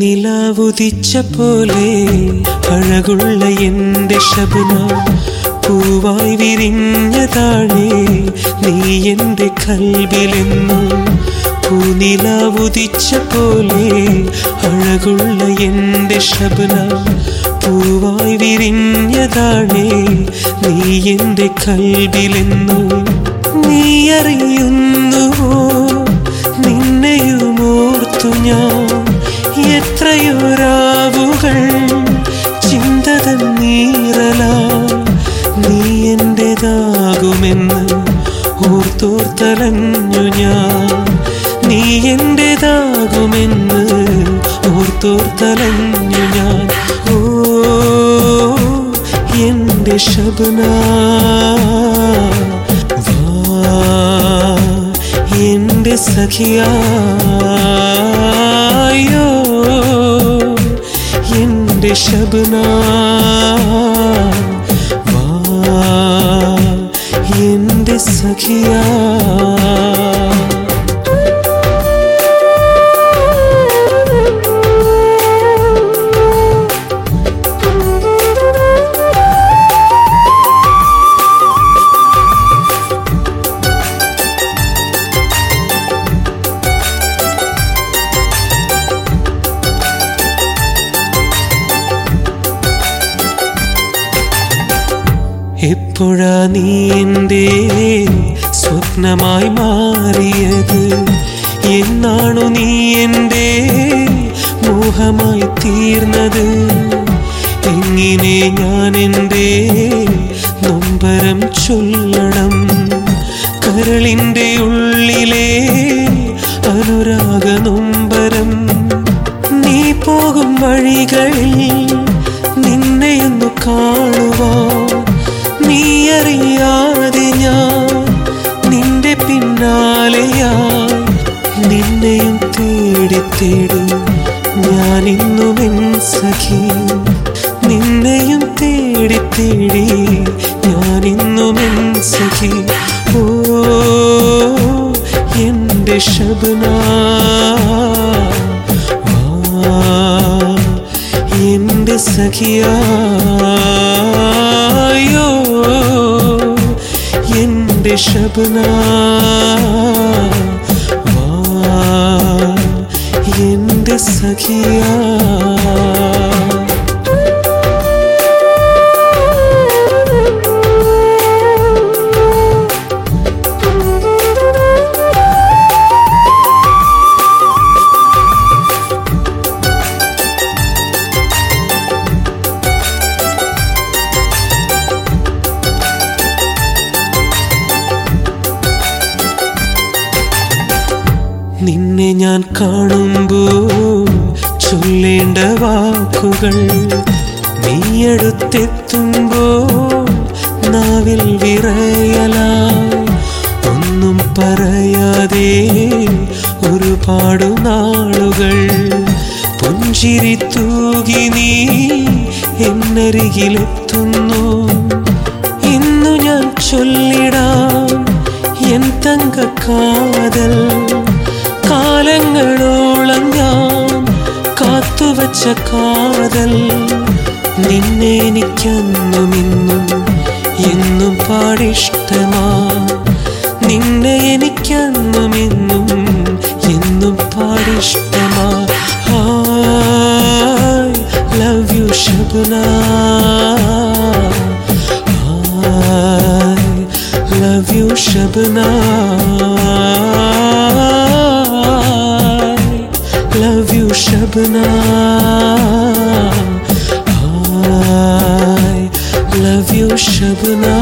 പൂനിലാവുദിച്ച പോലെ അഴകുള്ള എന്റെ ശബന പൂവായി വിരിഞ്ഞതാണേ നീ എന്റെ കൽവിലെന്നും പൂനിലാവുദിച്ച പോലെ അഴകുള്ള എന്റെ ശബന പൂവായി വിരിഞ്ഞതാണേ നീ എന്റെ കൽവിലെന്നും നീ അറിയുന്നുവോ നിന്നെയുമോർത്തു ഞാൻ എത്രയോ രാവുകൾ ചിന്തതൻ നീറല നീ എന്റേതാകുമെന്ന് ഓർത്തോർത്തലഞ്ഞു ഞാൻ നീ എന്റേതാകുമെന്ന് ഓർത്തോർത്തലഞ്ഞു ഞാൻ ഓ എന്റെ ശബന വാ എന്റെ സഖിയായോ എന്റെ ശബന വാ എന്റെ സഖിയാ എപ്പോഴാ നീ എൻ്റെ സ്വപ്നമായി മാറിയത് എന്നാണു നീ എൻ്റെ മോഹമായി തീർന്നത് എങ്ങനെ ഞാൻ എൻ്റെ നൊമ്പരം ചൊല്ലണം കരളിൻ്റെ ഉള്ളിലെ അനുരാഗ നൊമ്പരം നീ പോകും വഴികളിൽ നിന്നെയൊന്നു കാണുവാൻ നീ അറിയാതെ ഞാൻ നിന്റെ പിന്നാലെയായി നിന്നെയും തേടി തേടി ഞാൻ ഇന്നും എൻ സഖി നിന്നെയും തേടി തേടി ഞാൻ ഇന്നും എൻ സഖി ഓ എന്റെ ശബന എന്റെ സഖിയായോ എന്റെ ശബന എന്റെ സഖിയാ നിന്നെ ഞാൻ കാണുമ്പോൾ ചൊല്ലേണ്ട വാക്കുകൾ നീ അടുത്തെത്തുമ്പോൾ നാവിൽ വിറയലായി ഒന്നും പറയാതെ ഒരുപാടു നാളുകൾ പുഞ്ചിരി തൂകി നീ എന്നരികിലെത്തുന്നു ഇന്നു ഞാൻ ചൊല്ലിടാം എൻ തങ്ക കാതൽ കാലങ്ങളോളം ഞാൻ കാത്തുവച്ച കാതൽ നിന്നെ എനിക്കെന്നും ഇന്നും എന്നും പാടിഷ്ടമാ നിന്നെ എനിക്കെന്നും എന്നും എന്നും പാടിഷ്ടമാ hi love you Shabna hi love you Shabna love you Shabna I love you Shabna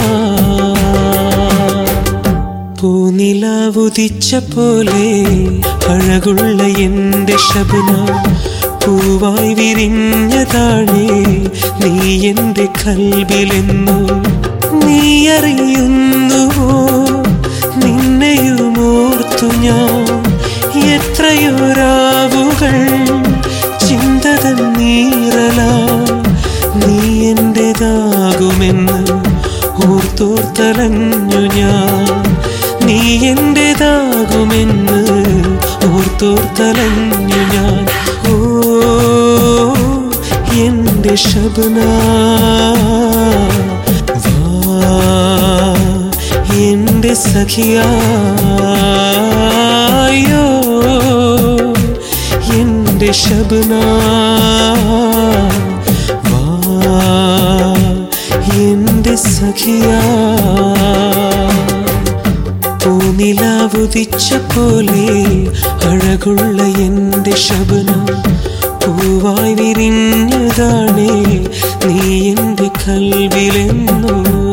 പൂനിലാവുദിച്ച പോലെ അഴകുള്ള എന്റെ ശബന പൂവായി വിരിഞ്ഞതാണേ നീ എന്റെ കൽവിലെന്നും നീ അറിയുന്നുവോ നിന്നെയുമോർത്തു ഞാൻ എത്രയോ രാവുകൾ ചിന്തതൻ നീറല നീ എന്റേതാകുമെന്ന് ഓർത്തോർത്തലഞ്ഞു ഞാൻ നീ എന്റേതാകുമെന്ന് ഓർത്തോർത്തലഞ്ഞു ഞാൻ ഓ എന്റെ ശബന വാ എന്റെ സഖിയായോ എന്റെ ശബന വാ എന്റെ സഖിയാ പൂനിലാവുദിച്ച പോലെ അഴകുള്ള എന്റെ ശബനം പൂവായി വിരിഞ്ഞതാണേ നീ എന്റെ കൽവിലെന്നോ